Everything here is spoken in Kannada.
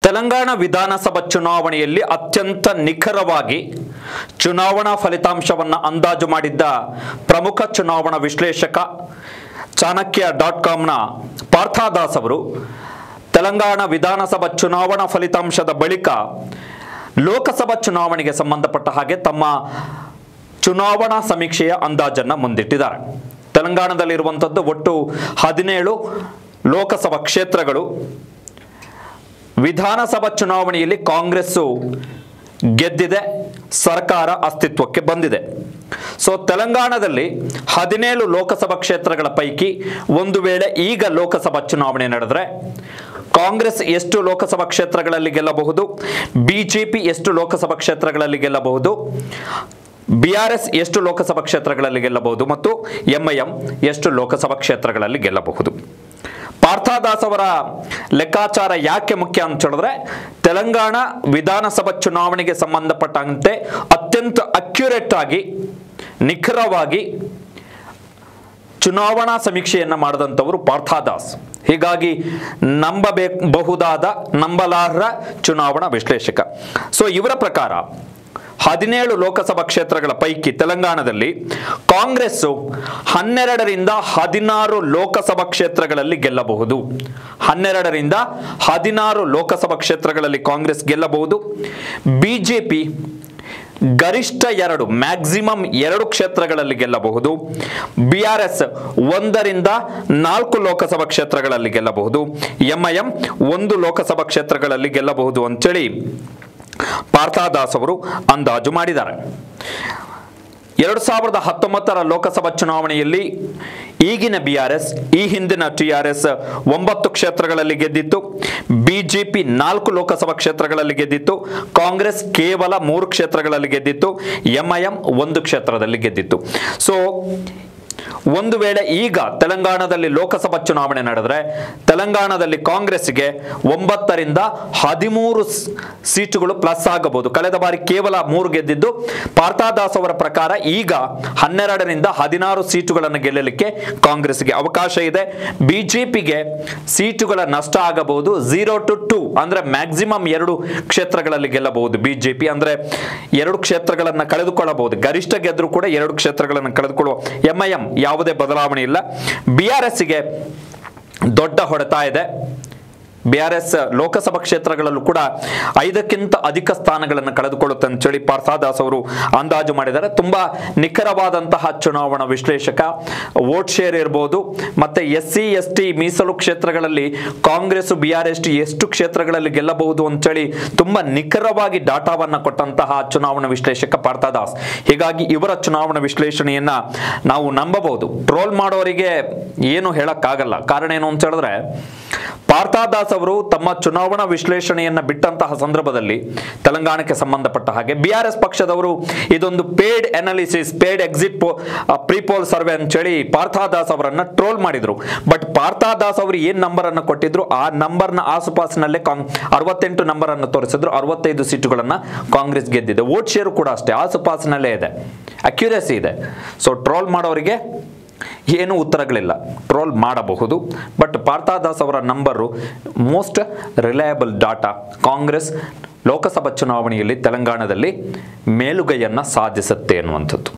ತೆಲಂಗಾಣ ವಿಧಾನಸಭಾ ಚುನಾವಣೆಯಲ್ಲಿ ಅತ್ಯಂತ ನಿಖರವಾಗಿ ಚುನಾವಣಾ ಫಲಿತಾಂಶವನ್ನು ಅಂದಾಜು ಮಾಡಿದ್ದ ಪ್ರಮುಖ ಚುನಾವಣಾ ವಿಶ್ಲೇಷಕ ಚಾಣಕ್ಯ ಡಾಟ್ ಕಾಮ್ನ ಪಾರ್ಥಾದಾಸ್ ಅವರು ತೆಲಂಗಾಣ ವಿಧಾನಸಭಾ ಚುನಾವಣಾ ಫಲಿತಾಂಶದ ಬಳಿಕ ಲೋಕಸಭಾ ಚುನಾವಣೆಗೆ ಸಂಬಂಧಪಟ್ಟ ಹಾಗೆ ತಮ್ಮ ಚುನಾವಣಾ ಸಮೀಕ್ಷೆಯ ಅಂದಾಜನ್ನು ಮುಂದಿಟ್ಟಿದ್ದಾರೆ ತೆಲಂಗಾಣದಲ್ಲಿರುವಂಥದ್ದು ಒಟ್ಟು ಹದಿನೇಳು ಲೋಕಸಭಾ ಕ್ಷೇತ್ರಗಳು ವಿಧಾನಸಭಾ ಚುನಾವಣೆಯಲ್ಲಿ ಕಾಂಗ್ರೆಸ್ಸು ಗೆದ್ದಿದೆ ಸರ್ಕಾರ ಅಸ್ತಿತ್ವಕ್ಕೆ ಬಂದಿದೆ ಸೊ ತೆಲಂಗಾಣದಲ್ಲಿ ಹದಿನೇಳು ಲೋಕಸಭಾ ಕ್ಷೇತ್ರಗಳ ಪೈಕಿ ಒಂದು ವೇಳೆ ಈಗ ಲೋಕಸಭಾ ಚುನಾವಣೆ ನಡೆದರೆ ಕಾಂಗ್ರೆಸ್ ಎಷ್ಟು ಲೋಕಸಭಾ ಕ್ಷೇತ್ರಗಳಲ್ಲಿ ಗೆಲ್ಲಬಹುದು ಬಿಜೆಪಿ ಎಷ್ಟು ಲೋಕಸಭಾ ಕ್ಷೇತ್ರಗಳಲ್ಲಿ ಗೆಲ್ಲಬಹುದು ಬಿ ಆರ್ ಎಸ್ ಎಷ್ಟು ಲೋಕಸಭಾ ಕ್ಷೇತ್ರಗಳಲ್ಲಿ ಗೆಲ್ಲಬಹುದು ಮತ್ತು ಎಂಐಎಂ ಎಷ್ಟು ಲೋಕಸಭಾ ಕ್ಷೇತ್ರಗಳಲ್ಲಿ ಗೆಲ್ಲಬಹುದು ಪಾರ್ಥಾದಾಸ್ ಅವರ ಲೆಕ್ಕಾಚಾರ ಯಾಕೆ ಮುಖ್ಯ ಅಂತ ಹೇಳಿದ್ರೆ ತೆಲಂಗಾಣ ವಿಧಾನಸಭಾ ಚುನಾವಣೆಗೆ ಸಂಬಂಧಪಟ್ಟಂತೆ ಅತ್ಯಂತ ಅಕ್ಯುರೇಟ್ ಆಗಿ ನಿಖರವಾಗಿ ಚುನಾವಣಾ ಸಮೀಕ್ಷೆಯನ್ನ ಮಾಡಿದಂಥವರು ಪಾರ್ಥಾದಾಸ್ ಹೀಗಾಗಿ ನಂಬಬಹುದಾದ ನಂಬಲಾರ್ಹ ಚುನಾವಣಾ ವಿಶ್ಲೇಷಕ ಸೊ ಇವರ ಪ್ರಕಾರ ಹದಿನೇಳು ಲೋಕಸಭಾ ಕ್ಷೇತ್ರಗಳ ಪೈಕಿ ತೆಲಂಗಾಣದಲ್ಲಿ ಕಾಂಗ್ರೆಸ್ಸು ಹನ್ನೆರಡರಿಂದ ಹದಿನಾರು ಲೋಕಸಭಾ ಕ್ಷೇತ್ರಗಳಲ್ಲಿ ಗೆಲ್ಲಬಹುದು ಹನ್ನೆರಡರಿಂದ ಹದಿನಾರು ಲೋಕಸಭಾ ಕ್ಷೇತ್ರಗಳಲ್ಲಿ ಕಾಂಗ್ರೆಸ್ ಗೆಲ್ಲಬಹುದು ಬಿಜೆಪಿ ಗರಿಷ್ಠ ಎರಡು ಮ್ಯಾಕ್ಸಿಮಮ್ ಎರಡು ಕ್ಷೇತ್ರಗಳಲ್ಲಿ ಗೆಲ್ಲಬಹುದು ಬಿ ಆರ್ ಎಸ್ ಒಂದರಿಂದ ನಾಲ್ಕು ಲೋಕಸಭಾ ಕ್ಷೇತ್ರಗಳಲ್ಲಿ ಗೆಲ್ಲಬಹುದು ಎಂಐಎಂ ಒಂದು ಲೋಕಸಭಾ ಕ್ಷೇತ್ರಗಳಲ್ಲಿ ಗೆಲ್ಲಬಹುದು ಅಂತೇಳಿ ಪಾರ್ಥಾದಾಸ್ ಅವರು ಅಂದಾಜು ಮಾಡಿದ್ದಾರೆ ಎರಡು ಸಾವಿರದ ಹತ್ತೊಂಬತ್ತರ ಲೋಕಸಭಾ ಚುನಾವಣೆಯಲ್ಲಿ ಈಗಿನ ಬಿ ಆರ್ ಎಸ್ ಈ ಹಿಂದಿನ ಟಿ ಆರ್ ಎಸ್ ಒಂಬತ್ತು ಕ್ಷೇತ್ರಗಳಲ್ಲಿ ಗೆದ್ದಿತ್ತು ಬಿಜೆಪಿ ನಾಲ್ಕು ಲೋಕಸಭಾ ಕ್ಷೇತ್ರಗಳಲ್ಲಿ ಗೆದ್ದಿತ್ತು ಕಾಂಗ್ರೆಸ್ ಕೇವಲ ಮೂರು ಕ್ಷೇತ್ರಗಳಲ್ಲಿ ಗೆದ್ದಿತ್ತು ಎಂಐಎಂ ಒಂದು ಕ್ಷೇತ್ರದಲ್ಲಿ ಗೆದ್ದಿತ್ತು ಸೊ ಒಂದು ವೇಳೆ ಈಗ ತೆಲಂಗಾಣದಲ್ಲಿ ಲೋಕಸಭಾ ಚುನಾವಣೆ ನಡೆದರೆ ತೆಲಂಗಾಣದಲ್ಲಿ ಕಾಂಗ್ರೆಸ್ಗೆ ಒಂಬತ್ತರಿಂದ ಹದಿಮೂರು ಸ್- ಸೀಟುಗಳು ಪ್ಲಸ್ ಆಗಬಹುದು ಕಳೆದ ಬಾರಿ ಕೇವಲ ಮೂರು ಗೆದ್ದಿದ್ದು ಪಾರ್ಥಾದಾಸ್ ಅವರ ಪ್ರಕಾರ ಈಗ ಹನ್ನೆರಡರಿಂದ ಹದಿನಾರು ಸೀಟುಗಳನ್ನು ಗೆಲ್ಲಲಿಕ್ಕೆ ಕಾಂಗ್ರೆಸ್ಗೆ ಅವಕಾಶ ಇದೆ ಬಿಜೆಪಿಗೆ ಸೀಟುಗಳ ನಷ್ಟ ಆಗಬಹುದು ಝೀರೋ ಟು ಟೂ ಅಂದ್ರೆ ಮ್ಯಾಕ್ಸಿಮಮ್ ಎರಡು ಕ್ಷೇತ್ರಗಳಲ್ಲಿ ಗೆಲ್ಲಬಹುದು ಬಿಜೆಪಿ ಅಂದ್ರೆ ಎರಡು ಕ್ಷೇತ್ರಗಳನ್ನು ಕಳೆದುಕೊಳ್ಳಬಹುದು ಗರಿಷ್ಠ ಗೆದ್ರೂ ಕೂಡ ಎರಡು ಕ್ಷೇತ್ರಗಳನ್ನು ಕಳೆದುಕೊಳ್ಳುವ ಎಂಐಎಂ ಯಾವುದೇ ಬದಲಾವಣೆ ಇಲ್ಲ ಬಿ ಆರ್ ಎಸ್ಗೆ ದೊಡ್ಡ ಹೊಡೆತ ಇದೆ ಬಿ ಆರ್ ಎಸ್ ಲೋಕಸಭಾ ಕ್ಷೇತ್ರಗಳಲ್ಲೂ ಕೂಡ ಐದಕ್ಕಿಂತ ಅಧಿಕ ಸ್ಥಾನಗಳನ್ನು ಕಳೆದುಕೊಳ್ಳುತ್ತೆ ಅಂತೇಳಿ ಪಾರ್ಥಾದಾಸ್ ಅವರು ಅಂದಾಜು ಮಾಡಿದ್ದಾರೆ ತುಂಬಾ ನಿಖರವಾದಂತಹ ಚುನಾವಣಾ ವಿಶ್ಲೇಷಕ ವೋಟ್ ಶೇರ್ ಇರ್ಬೋದು ಮತ್ತೆ ಎಸ್ ಸಿ ಎಸ್ ಟಿ ಮೀಸಲು ಕ್ಷೇತ್ರಗಳಲ್ಲಿ Congress B R S T ಎಷ್ಟು ಕ್ಷೇತ್ರಗಳಲ್ಲಿ ಗೆಲ್ಲಬಹುದು ಅಂತೇಳಿ ತುಂಬಾ ನಿಖರವಾಗಿ ಡಾಟಾವನ್ನ ಕೊಟ್ಟಂತಹ ಚುನಾವಣಾ ವಿಶ್ಲೇಷಕ ಪಾರ್ಥಾದಾಸ್ ಹೀಗಾಗಿ ಇವರ ಚುನಾವಣಾ ವಿಶ್ಲೇಷಣೆಯನ್ನ ನಾವು ನಂಬಬಹುದು ಟ್ರೋಲ್ ಮಾಡೋರಿಗೆ ಏನು ಹೇಳಕ್ಕಾಗಲ್ಲ ಕಾರಣ ಏನು ಅಂತ ಹೇಳಿದ್ರೆ ಪಾರ್ಥಾದಾಸ್ ಅವರು ತಮ್ಮ ಚುನಾವಣಾ ವಿಶ್ಲೇಷಣೆಯನ್ನ ಬಿಟ್ಟಂತಹ ಸಂದರ್ಭದಲ್ಲಿ ತೆಲಂಗಾಣಕ್ಕೆ ಸಂಬಂಧಪಟ್ಟ ಹಾಗೆ ಬಿ ಆರ್ ಎಸ್ ಪಕ್ಷದವರು ಇದೊಂದು ಪೇಡ್ ಅನಾಲಿಸಿಸ್ ಪೇಡ್ ಎಕ್ಸಿಟ್ ಪೋ ಪ್ರೀಪೋಲ್ ಸರ್ವೆ ಅಂತೇಳಿ ಪಾರ್ಥಾದಾಸ್ ಅವರನ್ನ ಟ್ರೋಲ್ ಮಾಡಿದ್ರು ಬಟ್ ಪಾರ್ಥಾದಾಸ್ ಅವರು ಏನ್ ನಂಬರ್ ಅನ್ನು ಕೊಟ್ಟಿದ್ರು ಆ ನಂಬರ್ನ ಆಸುಪಾಸಿನಲ್ಲೇ ಕಾಂಗ್ ಅರವತ್ತೆಂಟು ನಂಬರ್ ಅನ್ನು ತೋರಿಸಿದ್ರು ಅರವತ್ತೈದು ಸೀಟುಗಳನ್ನ ಕಾಂಗ್ರೆಸ್ ಗೆದ್ದಿದೆ ವೋಟ್ ಶೇರು ಕೂಡ ಅಷ್ಟೇ ಆಸುಪಾಸಿನಲ್ಲೇ ಇದೆ ಅಕ್ಯುರೇಸಿ ಇದೆ ಸೊ ಟ್ರೋಲ್ ಮಾಡೋರಿಗೆ ಏನು ಉತ್ತರಗಳಿಲ್ಲ ಟ್ರೋಲ್ ಮಾಡಬಹುದು ಬಟ್ ಪಾರ್ಥಾದಾಸ್ ಅವರ number most reliable data Congress Lok Sabha ಚುನಾವಣೆಯಲ್ಲಿ ತೆಲಂಗಾಣದಲ್ಲಿ ಮೇಲುಗೈಯನ್ನು ಸಾಧಿಸುತ್ತೆ ಅನ್ನುವಂಥದ್ದು